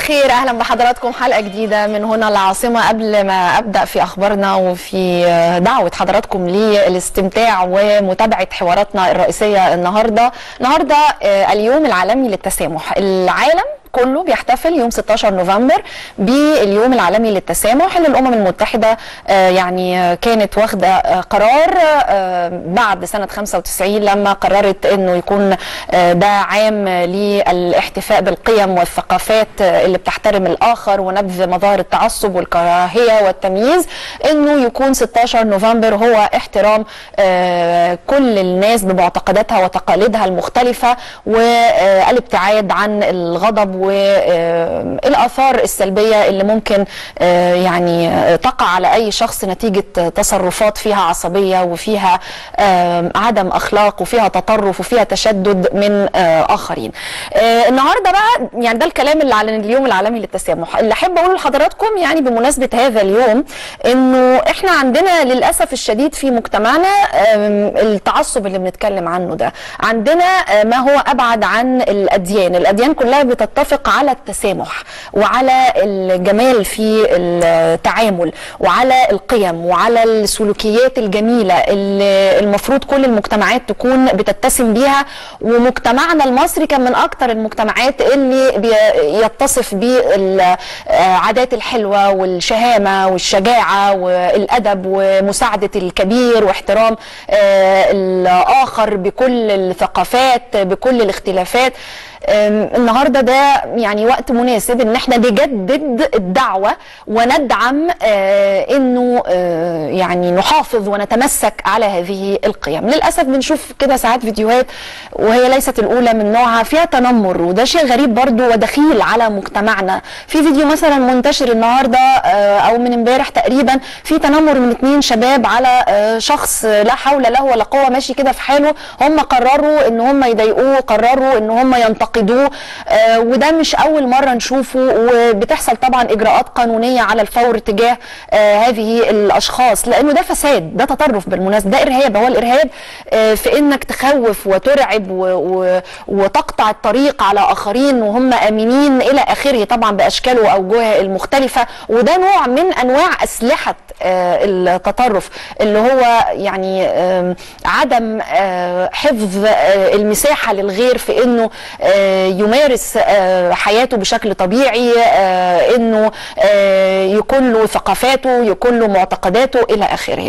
الخير اهلا بحضراتكم حلقه جديده من هنا العاصمه قبل ما ابدا في اخبارنا وفي دعوه حضراتكم للاستمتاع ومتابعه حواراتنا الرئيسيه النهارده النهارده اليوم العالمي للتسامح العالم كله بيحتفل يوم 16 نوفمبر باليوم العالمي للتسامح اللي الامم المتحده يعني كانت واخده قرار بعد سنه 95 لما قررت انه يكون ده عام للاحتفاء بالقيم والثقافات اللي بتحترم الاخر ونبذ مظاهر التعصب والكراهيه والتمييز انه يكون 16 نوفمبر هو احترام كل الناس بمعتقداتها وتقاليدها المختلفه والابتعاد عن الغضب والاثار السلبيه اللي ممكن يعني تقع على اي شخص نتيجه تصرفات فيها عصبيه وفيها عدم اخلاق وفيها تطرف وفيها تشدد من اخرين. النهارده بقى يعني ده الكلام اللي على اليوم العالمي للتسامح، اللي احب اقوله لحضراتكم يعني بمناسبه هذا اليوم انه احنا عندنا للاسف الشديد في مجتمعنا التعصب اللي بنتكلم عنه ده، عندنا ما هو ابعد عن الاديان، الاديان كلها بتتفق نتفق على التسامح وعلى الجمال في التعامل وعلى القيم وعلى السلوكيات الجميله اللي المفروض كل المجتمعات تكون بتتسم بيها ومجتمعنا المصري كان من اكتر المجتمعات اللي يتصف بالعادات الحلوه والشهامه والشجاعه والادب ومساعده الكبير واحترام الاخر بكل الثقافات بكل الاختلافات النهارده ده يعني وقت مناسب ان احنا نجدد الدعوه وندعم آه انه آه يعني نحافظ ونتمسك على هذه القيم للاسف بنشوف كده ساعات فيديوهات وهي ليست الاولى من نوعها فيها تنمر وده شيء غريب برضو ودخيل على مجتمعنا في فيديو مثلا منتشر النهارده آه او من امبارح تقريبا في تنمر من اتنين شباب على شخص لا حول له ولا قوه ماشي كده في حاله هم قرروا ان هم يضايقوه قرروا ان هم ينتقدوه ينتقدوه آه وده مش اول مره نشوفه وبتحصل طبعا اجراءات قانونيه على الفور تجاه آه هذه الاشخاص لانه ده فساد ده تطرف بالمناسبه ده ارهاب هو الارهاب آه في انك تخوف وترعب و و وتقطع الطريق على اخرين وهم امنين الى اخره طبعا باشكاله واوجهه المختلفه وده نوع من انواع اسلحه التطرف اللي هو يعني عدم حفظ المساحه للغير في انه يمارس حياته بشكل طبيعي انه يكون له ثقافاته يكون له معتقداته الى اخره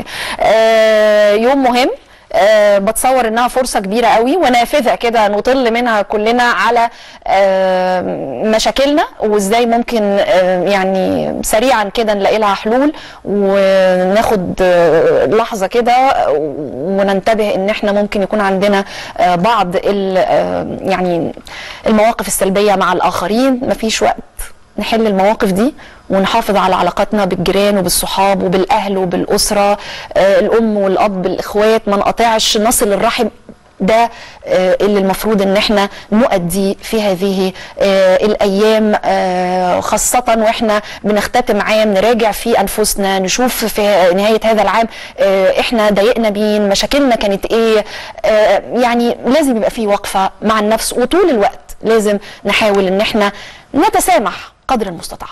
يوم مهم أه بتصور انها فرصه كبيره قوي ونافذه كده نطل منها كلنا على أه مشاكلنا وازاي ممكن أه يعني سريعا كده نلاقي لها حلول وناخد لحظه كده وننتبه ان احنا ممكن يكون عندنا بعض يعني المواقف السلبيه مع الاخرين مفيش وقت نحل المواقف دي ونحافظ على علاقاتنا بالجيران وبالصحاب وبالاهل وبالاسره آه الام والاب الاخوات ما نقطعش نصل الرحم ده آه اللي المفروض ان احنا نؤدي في هذه آه الايام آه خاصه واحنا بنختتم عام نراجع في انفسنا نشوف في نهايه هذا العام آه احنا ضايقنا مين مشاكلنا كانت ايه آه يعني لازم يبقى في وقفه مع النفس وطول الوقت لازم نحاول ان احنا نتسامح قدر المستطاع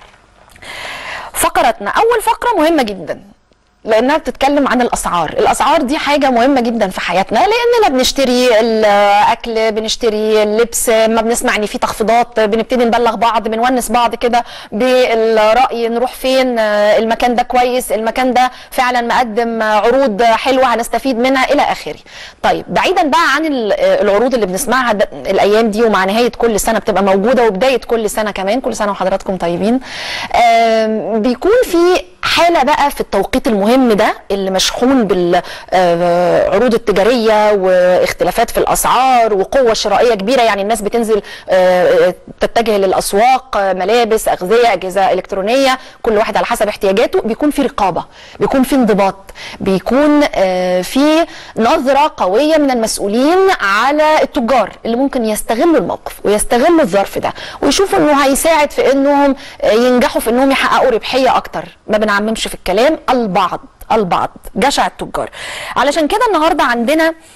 فقرتنا اول فقره مهمه جدا لانها بتتكلم عن الاسعار الاسعار دي حاجه مهمه جدا في حياتنا لاننا بنشتري الاكل بنشتري اللبس ما بنسمع ان في تخفيضات بنبتدي نبلغ بعض بنونس بعض كده بالراي نروح فين المكان ده كويس المكان ده فعلا مقدم عروض حلوه هنستفيد منها الى اخره طيب بعيدا بقى عن العروض اللي بنسمعها الايام دي ومع نهايه كل سنه بتبقى موجوده وبدايه كل سنه كمان كل سنه وحضراتكم طيبين بيكون في حاله بقى في التوقيت المهم ده اللي مشحون بالعروض التجاريه واختلافات في الاسعار وقوه شرائيه كبيره يعني الناس بتنزل تتجه للاسواق ملابس اغذيه اجهزه الكترونيه كل واحد على حسب احتياجاته بيكون في رقابه بيكون في انضباط بيكون في نظره قويه من المسؤولين على التجار اللي ممكن يستغلوا الموقف ويستغلوا الظرف ده ويشوفوا انه هيساعد في انهم ينجحوا في انهم يحققوا ربحيه اكتر ما بنعممش في الكلام البعض البعض جشع التجار علشان كده النهارده عندنا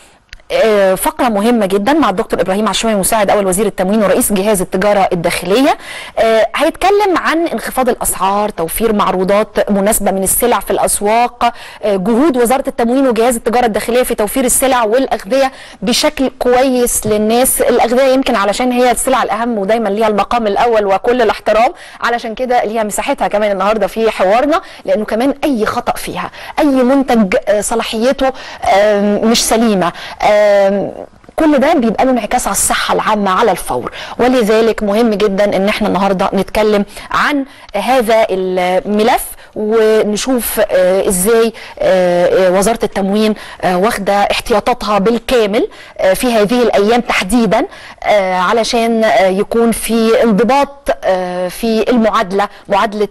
آه، فقرة مهمة جدا مع الدكتور إبراهيم عشوائي مساعد أول وزير التموين ورئيس جهاز التجارة الداخلية آه، هيتكلم عن انخفاض الأسعار توفير معروضات مناسبة من السلع في الأسواق آه، جهود وزارة التموين وجهاز التجارة الداخلية في توفير السلع والأغذية بشكل كويس للناس الأغذية يمكن علشان هي السلع الأهم ودايما ليها المقام الأول وكل الاحترام علشان كده ليها مساحتها كمان النهاردة في حوارنا لأنه كمان أي خطأ فيها أي منتج آه، صلاحيته آم، مش سليمة آم، كل ده بيبقى له انعكاس على الصحه العامه على الفور ولذلك مهم جدا ان احنا النهارده نتكلم عن هذا الملف ونشوف آه، ازاي آه، آه، وزاره التموين آه، واخده احتياطاتها بالكامل آه، في هذه الايام تحديدا آه، علشان آه، يكون في انضباط آه، في المعادله معادله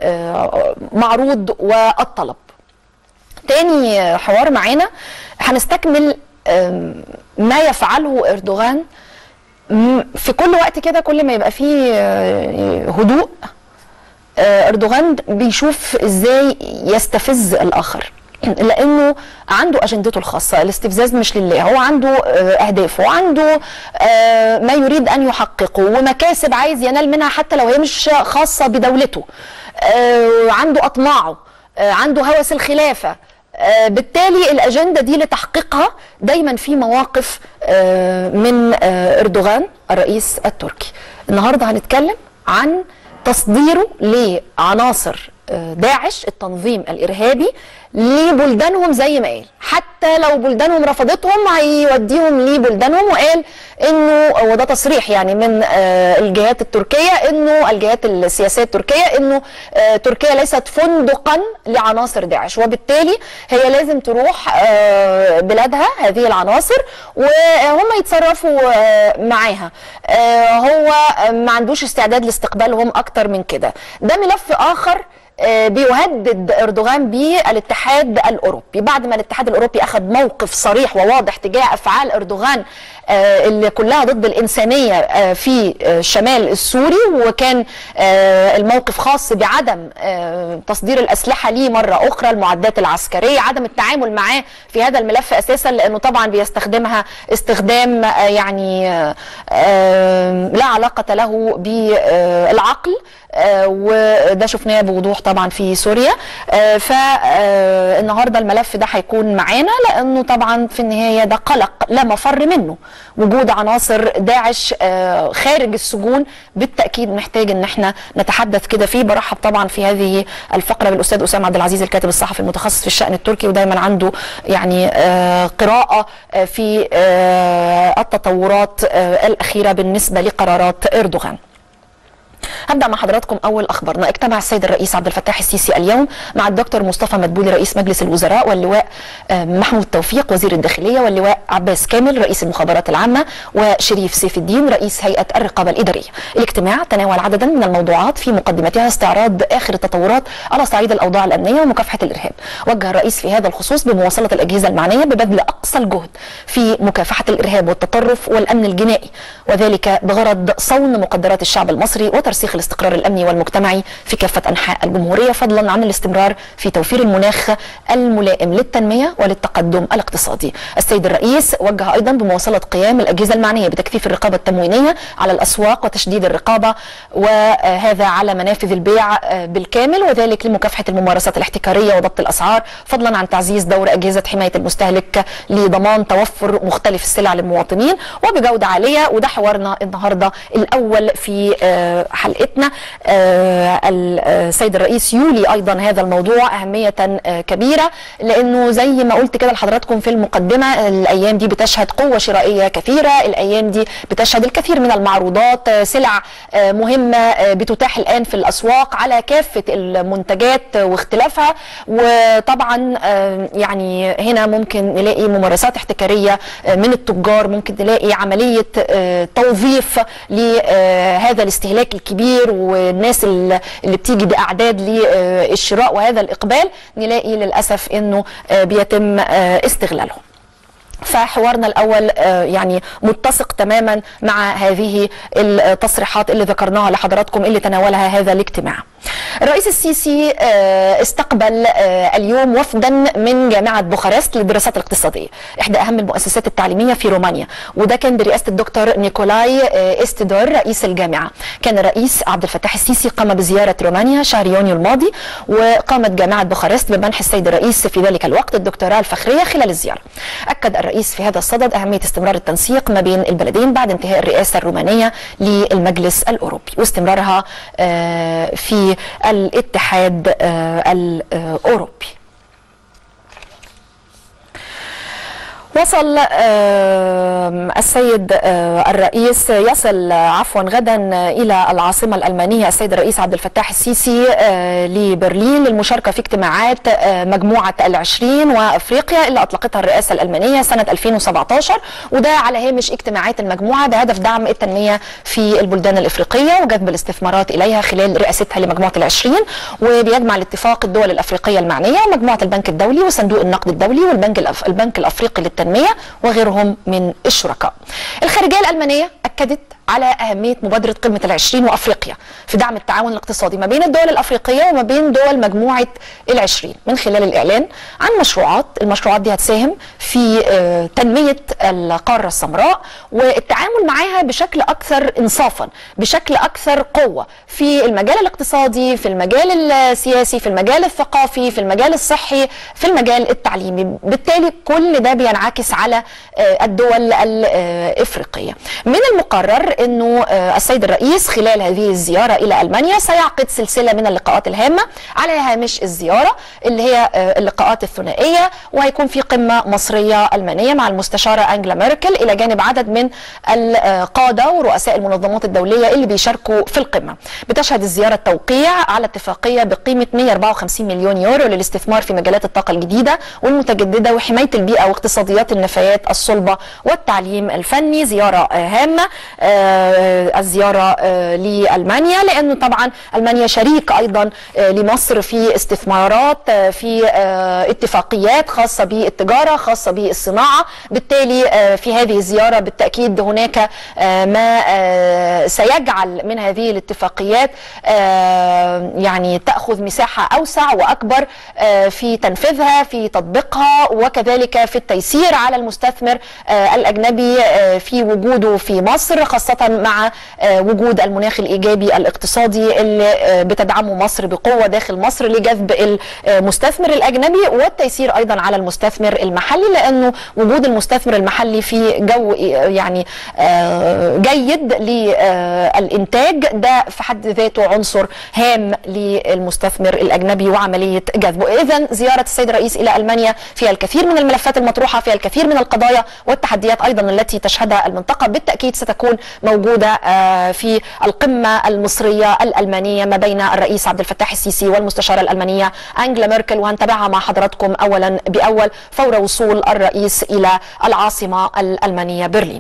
المعروض والطلب تاني حوار معانا هنستكمل آم، ما يفعله اردوغان م- في كل وقت كده كل ما يبقى فيه آه، هدوء آه، اردوغان بيشوف ازاي يستفز الاخر لانه عنده اجندته الخاصه الاستفزاز مش لله هو عنده آه، اهدافه وعنده آه، ما يريد ان يحققه ومكاسب عايز ينال منها حتى لو هي مش خاصه بدولته آه، عنده اطماعه آه، عنده هوس الخلافه آه، بالتالي الاجنده دي لتحقيقها دايما في مواقف آه، من آه، اردوغان الرئيس التركي النهارده هنتكلم عن تصديره لعناصر آه، داعش التنظيم الارهابي لبلدانهم زي ما قال حتى لو بلدانهم رفضتهم هيوديهم لبلدانهم وقال انه وده تصريح يعني من آه، الجهات التركيه انه الجهات السياسيه التركيه انه آه، تركيا ليست فندقا لعناصر داعش وبالتالي هي لازم تروح آه، بلادها هذه العناصر وهم يتصرفوا آه، معاها آه، هو ما عندوش استعداد لاستقبالهم اكتر من كده ده ملف اخر آه، بيهدد اردوغان بيه الاتحاد الاوروبي بعد ما الاتحاد الاوروبي اخذ موقف صريح وواضح تجاه افعال اردوغان آه، اللي كلها ضد الانسانيه آه، في آه، الشمال السوري وكان آه، الموقف خاص بعدم آه، تصدير الاسلحه ليه مره اخرى المعدات العسكريه عدم التعامل معاه في هذا الملف اساسا لانه طبعا بيستخدمها استخدام آه، يعني آه، آه، لا علاقه له بالعقل آه، وده شفناه بوضوح طبعا في سوريا فالنهارده الملف ده هيكون معانا لانه طبعا في النهايه ده قلق لا مفر منه وجود عناصر داعش آه، خارج السجون بالتاكيد محتاج ان احنا نتحدث كده فيه برحب طبعا في هذه الفقره بالاستاذ اسامه عبد العزيز الكاتب الصحفي المتخصص في الشان التركي ودايما عنده يعني آه، قراءه آه، في آه، التطورات آه، الاخيره بالنسبه لقرارات اردوغان هبدا مع حضراتكم اول اخبارنا اجتمع السيد الرئيس عبد الفتاح السيسي اليوم مع الدكتور مصطفى مدبولي رئيس مجلس الوزراء واللواء آه، محمود توفيق وزير الداخليه واللواء عباس كامل رئيس المخابرات العامه وشريف سيف الدين رئيس هيئه الرقابه الاداريه الاجتماع تناول عددا من الموضوعات في مقدمتها استعراض اخر التطورات على صعيد الاوضاع الامنيه ومكافحه الارهاب وجه الرئيس في هذا الخصوص بمواصله الاجهزه المعنيه ببذل اقصى الجهد في مكافحه الارهاب والتطرف والامن الجنائي وذلك بغرض صون مقدرات الشعب المصري وترسيخ الاستقرار الامني والمجتمعي في كافه انحاء الجمهوريه فضلا عن الاستمرار في توفير المناخ الملائم للتنميه وللتقدم الاقتصادي. السيد الرئيس وجه ايضا بمواصله قيام الاجهزه المعنيه بتكثيف الرقابه التموينيه على الاسواق وتشديد الرقابه وهذا على منافذ البيع آه، بالكامل وذلك لمكافحه الممارسات الاحتكاريه وضبط الاسعار فضلا عن تعزيز دور اجهزه حمايه المستهلك لضمان توفر مختلف السلع للمواطنين وبجوده عاليه وده حوارنا النهارده الاول في آه، حلقتنا آه، السيد الرئيس يولي ايضا هذا الموضوع اهميه آه، كبيره لانه زي ما قلت كده لحضراتكم في المقدمه الايام دي بتشهد قوه شرائيه كثيره الايام دي بتشهد الكثير من المعروضات آه، سلع آه، مهمه آه، بتتاح الان في الاسواق على كافه المنتجات واختلافها وطبعا آه، يعني هنا ممكن نلاقي ممارسات احتكاريه آه، من التجار ممكن نلاقي عمليه آه، توظيف لهذا الاستهلاك الكبير والناس اللي اللي بتيجي باعداد للشراء وهذا الاقبال نلاقي للاسف انه آه، بيتم آه، استغلالهم فحوارنا الاول آه، يعني متسق تماما مع هذه التصريحات اللي ذكرناها لحضراتكم اللي تناولها هذا الاجتماع. الرئيس السيسي آه، استقبل آه، اليوم وفدا من جامعة بوخارست للدراسات الاقتصادية إحدى أهم المؤسسات التعليمية في رومانيا وده كان برئاسة الدكتور نيكولاي آه، استدور رئيس الجامعة كان الرئيس عبد الفتاح السيسي قام بزيارة رومانيا شهر يونيو الماضي وقامت جامعة بوخارست بمنح السيد الرئيس في ذلك الوقت الدكتوراه الفخرية خلال الزيارة أكد الرئيس في هذا الصدد أهمية استمرار التنسيق ما بين البلدين بعد انتهاء الرئاسة الرومانية للمجلس الأوروبي واستمرارها في الاتحاد آه، الأوروبي وصل السيد آه، الرئيس يصل عفوا غدا الى العاصمه الالمانيه السيد الرئيس عبد الفتاح السيسي آه، لبرلين للمشاركه في اجتماعات آه، مجموعه العشرين وافريقيا اللي اطلقتها الرئاسه الالمانيه سنه 2017 وده على هامش اجتماعات المجموعه بهدف دعم التنميه في البلدان الافريقيه وجذب الاستثمارات اليها خلال رئاستها لمجموعه العشرين وبيجمع الاتفاق الدول الافريقيه المعنيه ومجموعه البنك الدولي وصندوق النقد الدولي والبنك البنك الافريقي للتنميه وغيرهم من الشركاء الخارجيه الالمانيه اكدت على أهمية مبادرة قمة العشرين وأفريقيا في دعم التعاون الاقتصادي ما بين الدول الأفريقية وما بين دول مجموعة العشرين من خلال الإعلان عن مشروعات المشروعات دي هتساهم في آه، تنمية القارة السمراء والتعامل معها بشكل أكثر إنصافا بشكل أكثر قوة في المجال الاقتصادي في المجال السياسي في المجال الثقافي في المجال الصحي في المجال التعليمي بالتالي كل ده بينعكس على آه، الدول الإفريقية من المقرر انه آه، السيد الرئيس خلال هذه الزياره الى المانيا سيعقد سلسله من اللقاءات الهامه على هامش الزياره اللي هي آه، اللقاءات الثنائيه وهيكون في قمه مصريه المانيه مع المستشاره انجلا ميركل الى جانب عدد من القاده ورؤساء المنظمات الدوليه اللي بيشاركوا في القمه. بتشهد الزياره التوقيع على اتفاقيه بقيمه 154 مليون يورو للاستثمار في مجالات الطاقه الجديده والمتجدده وحمايه البيئه واقتصاديات النفايات الصلبه والتعليم الفني زياره آه، هامه آه، الزياره آه، لالمانيا لانه طبعا المانيا شريك ايضا آه، لمصر في استثمارات في اتفاقيات خاصه بالتجاره خاصه بالصناعه بالتالي في هذه الزياره بالتاكيد هناك ما سيجعل من هذه الاتفاقيات يعني تاخذ مساحه اوسع واكبر في تنفيذها في تطبيقها وكذلك في التيسير على المستثمر الاجنبي في وجوده في مصر خاصه مع آه، وجود المناخ الايجابي الاقتصادي اللي آه، بتدعمه مصر بقوه داخل مصر لجذب المستثمر الاجنبي والتيسير ايضا على المستثمر المحلي لانه وجود المستثمر المحلي في جو يعني آه، جيد للانتاج ده في حد ذاته عنصر هام للمستثمر الاجنبي وعمليه جذبه اذا زياره السيد الرئيس الى المانيا فيها الكثير من الملفات المطروحه فيها الكثير من القضايا والتحديات ايضا التي تشهدها المنطقه بالتاكيد ستكون موجودة آه، في القمة المصرية الألمانية ما بين الرئيس عبد الفتاح السيسي والمستشارة الألمانية أنجلا ميركل وهنتابعها مع حضراتكم أولا بأول فور وصول الرئيس إلى العاصمة الألمانية برلين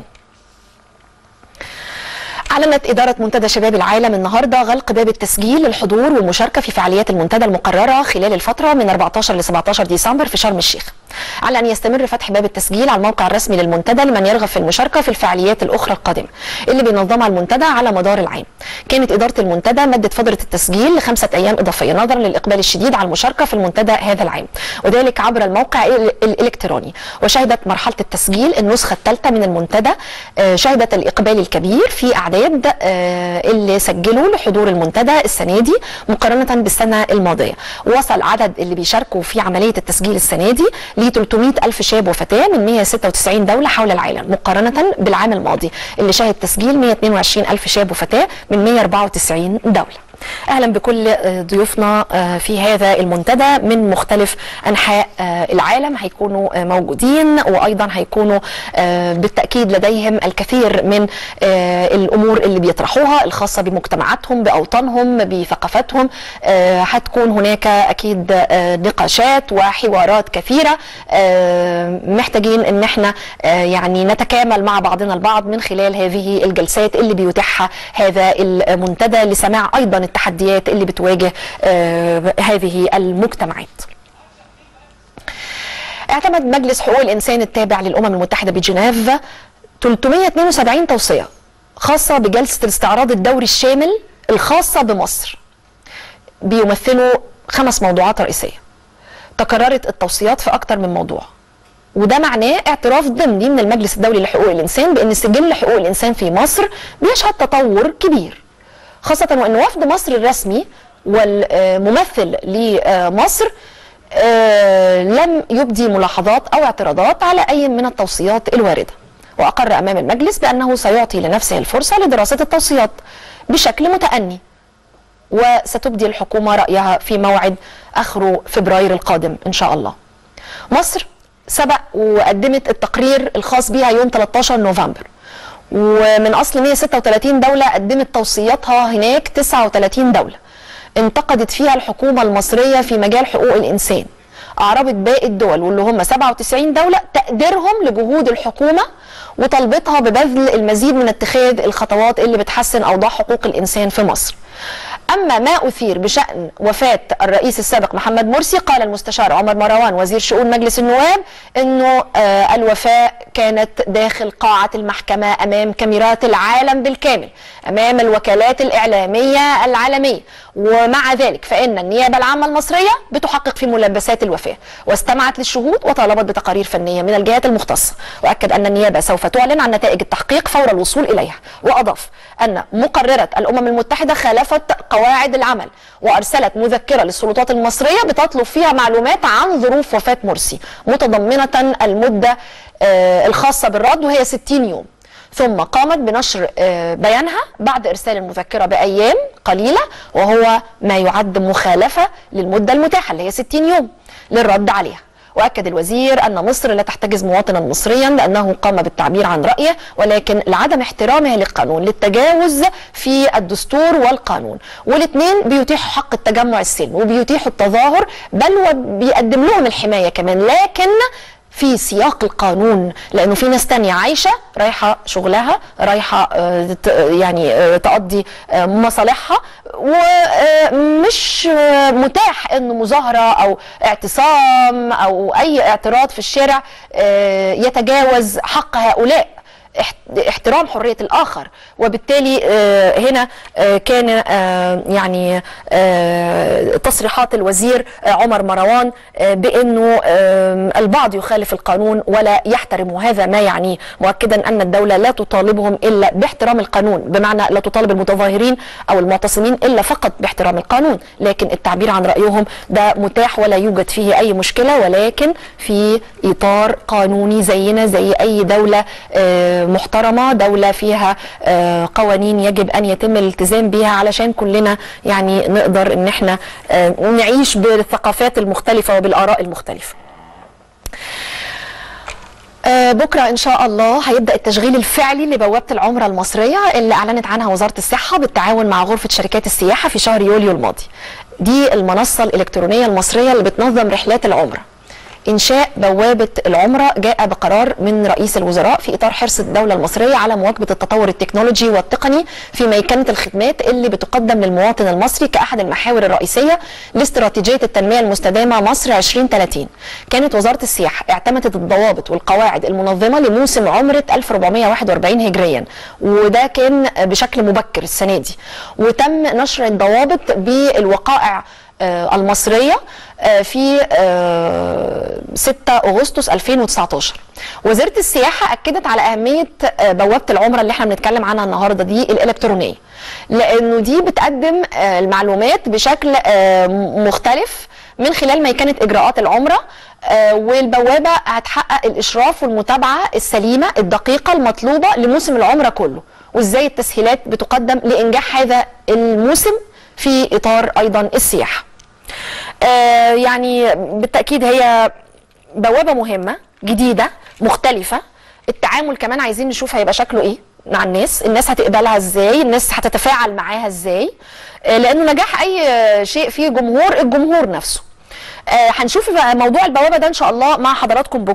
أعلنت إدارة منتدى شباب العالم النهاردة غلق باب التسجيل للحضور والمشاركة في فعاليات المنتدى المقررة خلال الفترة من 14 ل 17 ديسمبر في شرم الشيخ على أن يستمر فتح باب التسجيل على الموقع الرسمي للمنتدى لمن يرغب في المشاركة في الفعاليات الأخرى القادمة اللي بينظمها المنتدى على مدار العام كانت إدارة المنتدى مدت فترة التسجيل لخمسة أيام إضافية نظرا للإقبال الشديد على المشاركة في المنتدى هذا العام وذلك عبر الموقع الإلكتروني وشهدت مرحلة التسجيل النسخة الثالثة من المنتدى آه، شهدت الإقبال الكبير في أعداد آه، اللي سجلوا لحضور المنتدى السنة دي مقارنة بالسنة الماضية وصل عدد اللي بيشاركوا في عملية التسجيل السنة دي ل 300 ألف شاب وفتاة من 196 دولة حول العالم مقارنة بالعام الماضي اللي شهد تسجيل 122 ألف شاب وفتاة من 194 دولة اهلا بكل آه، ضيوفنا آه، في هذا المنتدى من مختلف انحاء آه، العالم هيكونوا موجودين وايضا هيكونوا بالتاكيد لديهم الكثير من الامور اللي بيطرحوها الخاصه بمجتمعاتهم باوطانهم بثقافتهم هتكون هناك اكيد نقاشات وحوارات كثيره محتاجين ان احنا يعني نتكامل مع بعضنا البعض من خلال هذه الجلسات اللي بيتيحها هذا المنتدى لسماع ايضا التحديات اللي بتواجه آه، هذه المجتمعات اعتمد مجلس حقوق الإنسان التابع للأمم المتحدة بجنيف 372 توصية خاصة بجلسة الاستعراض الدوري الشامل الخاصة بمصر بيمثلوا خمس موضوعات رئيسيه تكررت التوصيات في اكتر من موضوع وده معناه اعتراف ضمني من المجلس الدولي لحقوق الانسان بان سجل حقوق الانسان في مصر بيشهد تطور كبير خاصه وان وفد مصر الرسمي والممثل لمصر آه، لم يبدي ملاحظات او اعتراضات على اي من التوصيات الوارده واقر امام المجلس بانه سيعطي لنفسه الفرصه لدراسه التوصيات بشكل متاني وستبدي الحكومه رايها في موعد اخر فبراير القادم ان شاء الله. مصر سبق وقدمت التقرير الخاص بها يوم 13 نوفمبر ومن اصل 136 دوله قدمت توصياتها هناك 39 دوله انتقدت فيها الحكومه المصريه في مجال حقوق الانسان اعربت باقي الدول واللي هم 97 دوله تقديرهم لجهود الحكومه وطلبتها ببذل المزيد من اتخاذ الخطوات اللي بتحسن اوضاع حقوق الانسان في مصر. اما ما اثير بشان وفاه الرئيس السابق محمد مرسي قال المستشار عمر مروان وزير شؤون مجلس النواب انه آه الوفاه كانت داخل قاعه المحكمه امام كاميرات العالم بالكامل امام الوكالات الاعلاميه العالميه ومع ذلك فان النيابه العامه المصريه بتحقق في ملبسات الوفاه واستمعت للشهود وطالبت بتقارير فنيه من الجهات المختصه واكد ان النيابه سوف تعلن عن نتائج التحقيق فور الوصول اليها واضاف ان مقرره الامم المتحده خالفت قواعد العمل وارسلت مذكره للسلطات المصريه بتطلب فيها معلومات عن ظروف وفاه مرسي متضمنه المده آه الخاصه بالرد وهي 60 يوم ثم قامت بنشر آه بيانها بعد ارسال المذكره بايام قليله وهو ما يعد مخالفه للمده المتاحه اللي هي 60 يوم للرد عليها واكد الوزير ان مصر لا تحتجز مواطنا مصريا لانه قام بالتعبير عن رايه ولكن لعدم احترامه للقانون للتجاوز في الدستور والقانون والاثنين بيتيحوا حق التجمع السلمي وبيتيحوا التظاهر بل وبيقدم لهم الحمايه كمان لكن في سياق القانون لانه في ناس تانية عايشه رايحه شغلها رايحه يعني تقضي مصالحها ومش متاح انه مظاهره او اعتصام او اي اعتراض في الشارع يتجاوز حق هؤلاء احترام حريه الاخر وبالتالي هنا كان يعني تصريحات الوزير عمر مروان بانه البعض يخالف القانون ولا يحترم هذا ما يعنيه مؤكدا ان الدوله لا تطالبهم الا باحترام القانون بمعنى لا تطالب المتظاهرين او المعتصمين الا فقط باحترام القانون لكن التعبير عن رايهم ده متاح ولا يوجد فيه اي مشكله ولكن في اطار قانوني زينا زي اي دوله محترمه دوله فيها قوانين يجب ان يتم الالتزام بها علشان كلنا يعني نقدر ان احنا نعيش بالثقافات المختلفه وبالاراء المختلفه بكره ان شاء الله هيبدا التشغيل الفعلي لبوابه العمره المصريه اللي اعلنت عنها وزاره الصحه بالتعاون مع غرفه شركات السياحه في شهر يوليو الماضي. دي المنصه الالكترونيه المصريه اللي بتنظم رحلات العمره. إنشاء بوابة العمرة جاء بقرار من رئيس الوزراء في إطار حرص الدولة المصرية على مواكبة التطور التكنولوجي والتقني في ميكنة الخدمات اللي بتقدم للمواطن المصري كأحد المحاور الرئيسية لاستراتيجية التنمية المستدامة مصر 2030 كانت وزارة السياحة اعتمدت الضوابط والقواعد المنظمة لموسم عمرة 1441 هجريا وده كان بشكل مبكر السنة دي وتم نشر الضوابط بالوقائع المصرية في 6 أغسطس 2019 وزارة السياحة أكدت على أهمية بوابة العمرة اللي احنا بنتكلم عنها النهاردة دي الإلكترونية لأنه دي بتقدم المعلومات بشكل مختلف من خلال ميكنة إجراءات العمرة والبوابة هتحقق الإشراف والمتابعة السليمة الدقيقة المطلوبة لموسم العمرة كله وإزاي التسهيلات بتقدم لإنجاح هذا الموسم في إطار أيضا السياحة آه يعني بالتاكيد هي بوابه مهمه جديده مختلفه التعامل كمان عايزين نشوف هيبقى شكله ايه مع الناس الناس هتقبلها ازاي الناس هتتفاعل معاها ازاي آه لانه نجاح اي شيء فيه جمهور الجمهور نفسه آه هنشوف بقى موضوع البوابه ده ان شاء الله مع حضراتكم بكره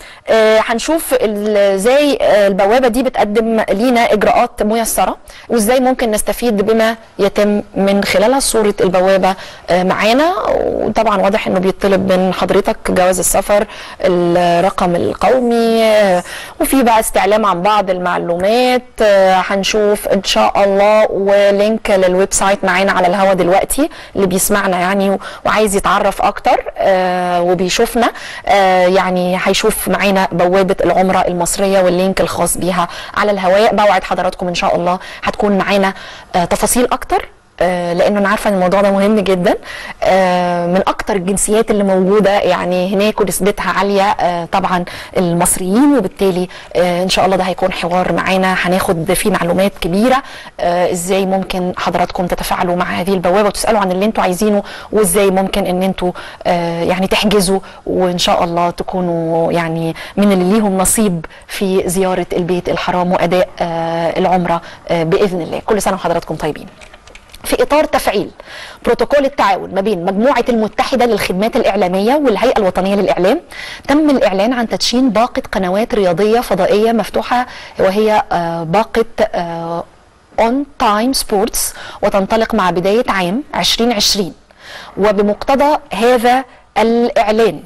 آه، هنشوف ال- ازاي آه، البوابه دي بتقدم لينا اجراءات ميسره وازاي ممكن نستفيد بما يتم من خلالها صوره البوابه آه، معانا وطبعا واضح انه بيطلب من حضرتك جواز السفر الرقم القومي آه، وفي بقى استعلام عن بعض المعلومات آه، هنشوف ان شاء الله ولينك للويب سايت معانا على الهوا دلوقتي اللي بيسمعنا يعني و- وعايز يتعرف اكتر آه، وبيشوفنا آه، يعني هيشوف معانا بوابه العمره المصريه واللينك الخاص بيها على الهواء بوعد حضراتكم ان شاء الله هتكون معانا آه، تفاصيل اكتر آه، لانه انا عارفه ان الموضوع ده مهم جدا آه، من اكتر الجنسيات اللي موجوده يعني هناك ونسبتها عاليه آه، طبعا المصريين وبالتالي آه، ان شاء الله ده هيكون حوار معانا هناخد فيه معلومات كبيره آه، ازاي ممكن حضراتكم تتفاعلوا مع هذه البوابه وتسالوا عن اللي انتوا عايزينه وازاي ممكن ان انتوا آه، يعني تحجزوا وان شاء الله تكونوا يعني من اللي ليهم نصيب في زياره البيت الحرام واداء آه، العمره آه، باذن الله كل سنه وحضراتكم طيبين في اطار تفعيل بروتوكول التعاون ما بين مجموعه المتحده للخدمات الاعلاميه والهيئه الوطنيه للاعلام تم الاعلان عن تدشين باقه قنوات رياضيه فضائيه مفتوحه وهي آه، باقه اون تايم سبورتس وتنطلق مع بدايه عام 2020 وبمقتضى هذا الاعلان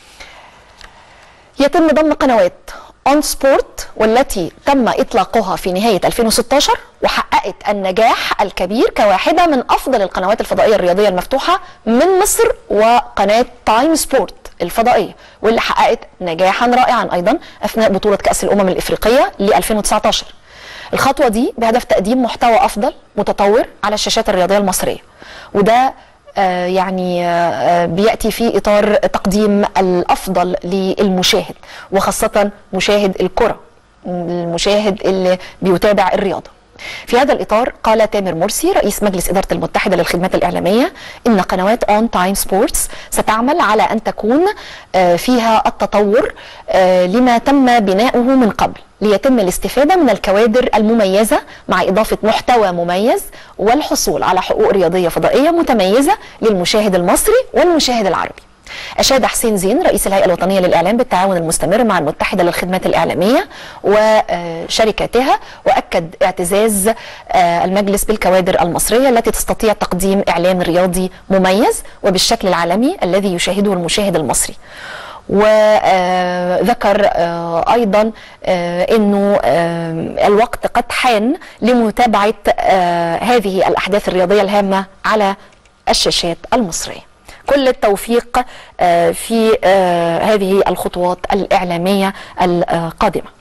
يتم ضم قنوات اون سبورت والتي تم اطلاقها في نهايه 2016 وحققت النجاح الكبير كواحده من افضل القنوات الفضائيه الرياضيه المفتوحه من مصر وقناه تايم سبورت الفضائيه واللي حققت نجاحا رائعا ايضا اثناء بطوله كاس الامم الافريقيه ل 2019 الخطوه دي بهدف تقديم محتوى افضل متطور على الشاشات الرياضيه المصريه وده آه، يعني آه، آه، بياتي في اطار تقديم الافضل للمشاهد وخاصه مشاهد الكره المشاهد اللي بيتابع الرياضه في هذا الإطار قال تامر مرسي رئيس مجلس إدارة المتحدة للخدمات الإعلامية إن قنوات أون تايم سبورتس ستعمل على أن تكون آه، فيها التطور آه، لما تم بناؤه من قبل ليتم الاستفادة من الكوادر المميزة مع إضافة محتوى مميز والحصول على حقوق رياضية فضائية متميزة للمشاهد المصري والمشاهد العربي أشاد حسين زين رئيس الهيئة الوطنية للإعلام بالتعاون المستمر مع المتحدة للخدمات الإعلامية وشركاتها وأكد اعتزاز آه، المجلس بالكوادر المصرية التي تستطيع تقديم إعلام رياضي مميز وبالشكل العالمي الذي يشاهده المشاهد المصري وذكر ايضا آه، انه آه، الوقت قد حان لمتابعه آه، هذه الاحداث الرياضيه الهامه على الشاشات المصريه كل التوفيق آه، في آه، هذه الخطوات الاعلاميه القادمه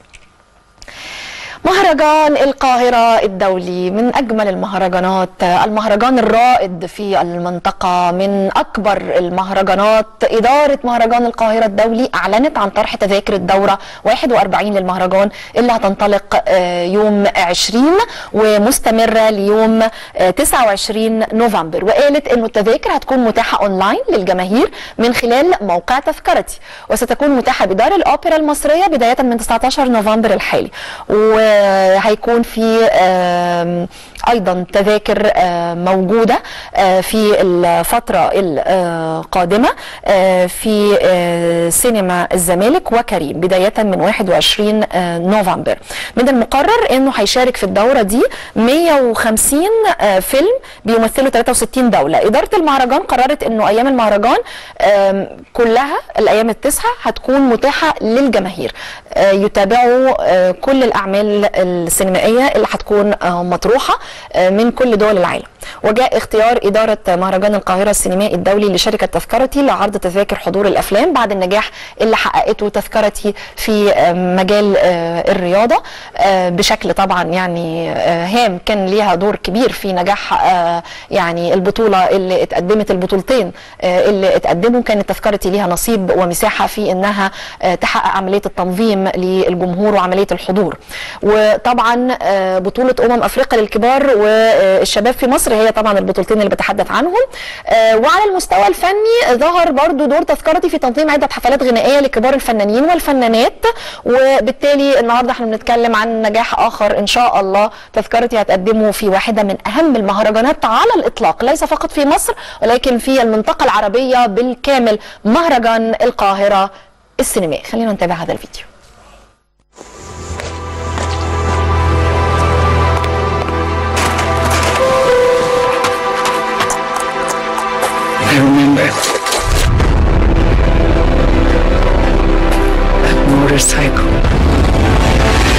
مهرجان القاهرة الدولي من أجمل المهرجانات المهرجان الرائد في المنطقة من أكبر المهرجانات إدارة مهرجان القاهرة الدولي أعلنت عن طرح تذاكر الدورة 41 للمهرجان اللي هتنطلق آه، يوم 20 ومستمرة ليوم آه، 29 نوفمبر وقالت أنه التذاكر هتكون متاحة أونلاين للجماهير من خلال موقع تذكرتي وستكون متاحة بدار الأوبرا المصرية بداية من 19 نوفمبر الحالي وهيكون في آم، ايضا تذاكر آم، موجوده آه، في الفتره القادمه آه، في آه، سينما الزمالك وكريم بدايه من 21 آه، نوفمبر من المقرر انه هيشارك في الدوره دي 150 آه، فيلم بيمثلوا 63 دوله اداره المهرجان قررت انه ايام المهرجان آم، كلها الايام التسعه هتكون متاحه للجماهير آه، يتابعوا آه، كل الاعمال السينمائيه اللي هتكون آه، مطروحه آه، من كل دول العالم وجاء اختيار اداره مهرجان القاهره السينمائي الدولي لشركه تذكرتي لعرض تذاكر حضور الافلام بعد النجاح اللي حققته تذكرتي في آه، مجال آه، الرياضه آه، بشكل طبعا يعني آه، هام كان ليها دور كبير في نجاح آه، يعني البطوله اللي اتقدمت البطولتين آه، اللي اتقدموا كانت تذكرتي ليها نصيب ومساحه في انها آه، تحقق عمليه التنظيم للجمهور وعمليه الحضور وطبعا آه، بطوله امم افريقيا للكبار والشباب في مصر هي طبعا البطولتين اللي بتحدث عنهم آه، وعلى المستوى الفني ظهر برضو دور تذكرتي في تنظيم عده حفلات غنائيه لكبار الفنانين والفنانات وبالتالي النهارده احنا بنتكلم عن نجاح اخر ان شاء الله تذكرتي هتقدمه في واحده من اهم المهرجانات على الاطلاق ليس فقط في مصر ولكن في المنطقه العربيه بالكامل مهرجان القاهره السينمائي خلينا نتابع هذا الفيديو I remember that motorcycle.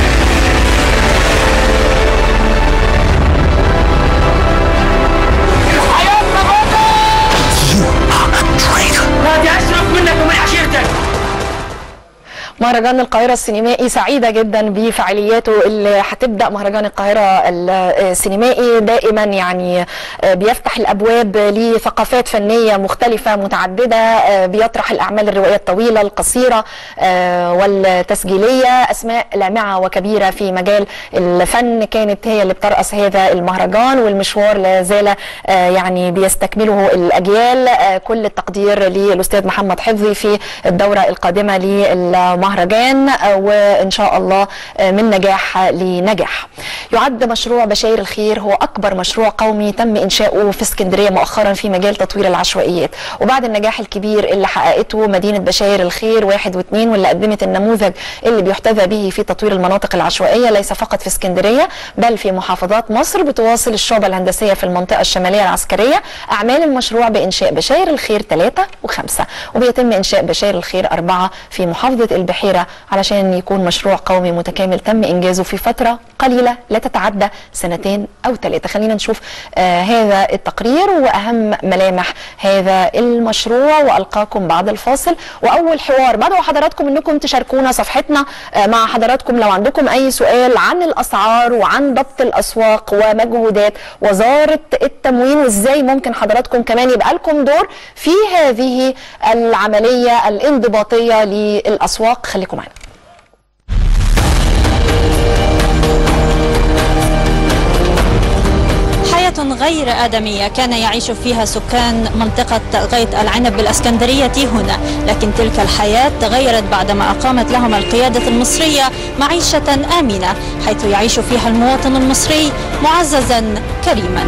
مهرجان القاهرة السينمائي سعيدة جدا بفعالياته اللي هتبدأ مهرجان القاهرة السينمائي دائما يعني بيفتح الأبواب لثقافات فنية مختلفة متعددة بيطرح الأعمال الروائية الطويلة القصيرة والتسجيلية أسماء لامعة وكبيرة في مجال الفن كانت هي اللي بترأس هذا المهرجان والمشوار لا زال يعني بيستكمله الأجيال كل التقدير للأستاذ محمد حفظي في الدورة القادمة للمهرجان مهرجان وان شاء الله من نجاح لنجاح. يعد مشروع بشاير الخير هو اكبر مشروع قومي تم انشاؤه في اسكندريه مؤخرا في مجال تطوير العشوائيات وبعد النجاح الكبير اللي حققته مدينه بشاير الخير واحد واثنين واللي قدمت النموذج اللي بيحتذى به في تطوير المناطق العشوائيه ليس فقط في اسكندريه بل في محافظات مصر بتواصل الشعبه الهندسيه في المنطقه الشماليه العسكريه اعمال المشروع بانشاء بشاير الخير ثلاثه وخمسه وبيتم انشاء بشاير الخير اربعه في محافظه البحيره علشان يكون مشروع قومي متكامل تم انجازه في فتره قليله لا تتعدى سنتين او ثلاثه خلينا نشوف آه هذا التقرير واهم ملامح هذا المشروع والقاكم بعد الفاصل واول حوار بدعو حضراتكم انكم تشاركونا صفحتنا آه مع حضراتكم لو عندكم اي سؤال عن الاسعار وعن ضبط الاسواق ومجهودات وزاره التموين وازاي ممكن حضراتكم كمان يبقى لكم دور في هذه العمليه الانضباطيه للاسواق خليكم معنا غير آدمية كان يعيش فيها سكان منطقة غيط العنب بالأسكندرية هنا لكن تلك الحياة تغيرت بعدما أقامت لهم القيادة المصرية معيشة آمنة حيث يعيش فيها المواطن المصري معززا كريما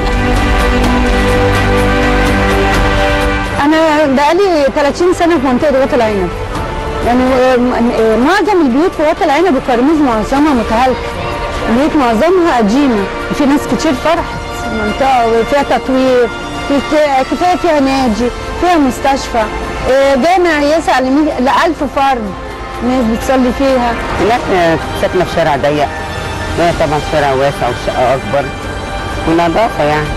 أنا بقالي 30 سنة في منطقة غيط العنب يعني معظم البيوت في غيط العنب الكرموز معظمها متهالكة البيوت معظمها قديمة في ناس كتير فرحت منطقة فيها تطوير في كفاية فيها نادي فيها مستشفى جامع يسع ل 1000 فرد ناس بتصلي فيها لا ساكنة في شارع ضيق وهي طبعا شارع واسع والشقة أكبر ونظافة يعني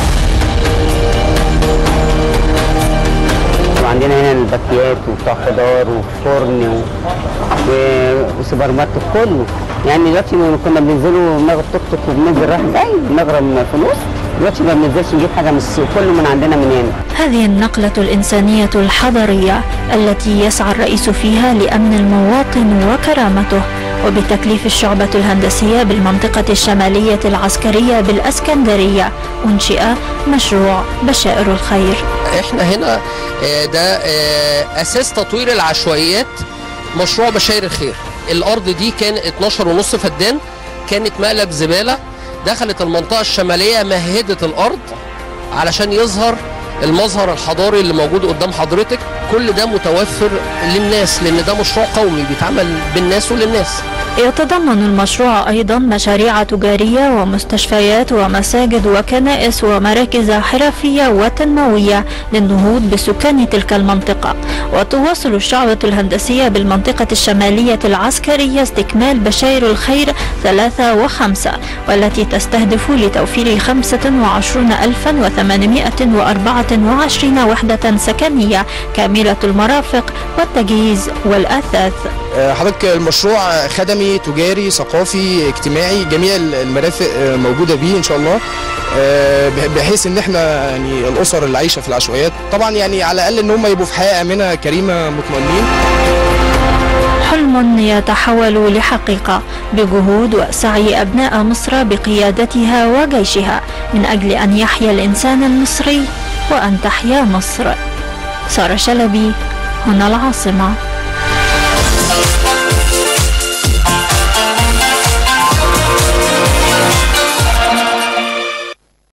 وعندنا هنا البكيات وبتاع خضار وفرن و... و... وسوبر ماركت كله يعني دلوقتي كنا بننزلوا ناخد توك توك وبننزل رايح جاي نغرم فلوس دلوقتي ما بننزلش نجيب حاجه من السوق كله من عندنا من هنا هذه النقلة الإنسانية الحضرية التي يسعى الرئيس فيها لأمن المواطن وكرامته وبتكليف الشعبة الهندسية بالمنطقة الشمالية العسكرية بالأسكندرية أنشئ مشروع بشائر الخير احنا هنا ده أساس تطوير العشوائيات مشروع بشاير الخير الأرض دي كان 12 ونص فدان كانت مقلب زبالة دخلت المنطقة الشمالية مهدت الأرض علشان يظهر المظهر الحضاري اللي موجود قدام حضرتك كل ده متوفر للناس لان ده مشروع قومي بيتعمل بالناس وللناس يتضمن المشروع أيضا مشاريع تجارية ومستشفيات ومساجد وكنائس ومراكز حرفية وتنموية للنهوض بسكان تلك المنطقة وتواصل الشعبة الهندسية بالمنطقة الشمالية العسكرية استكمال بشاير الخير ثلاثة وخمسة والتي تستهدف لتوفير خمسة وعشرون ألفا وثمانمائة وأربعة وعشرين وحدة سكنية كاملة المرافق والتجهيز والأثاث حضرتك المشروع خدمي تجاري ثقافي اجتماعي جميع المرافق موجوده بيه ان شاء الله بحيث ان احنا يعني الاسر اللي عايشه في العشوائيات طبعا يعني على الاقل ان هم يبقوا في حياه امنه كريمه مطمئنين حلم يتحول لحقيقة بجهود وسعي أبناء مصر بقيادتها وجيشها من أجل أن يحيا الإنسان المصري وأن تحيا مصر سارة شلبي هنا العاصمة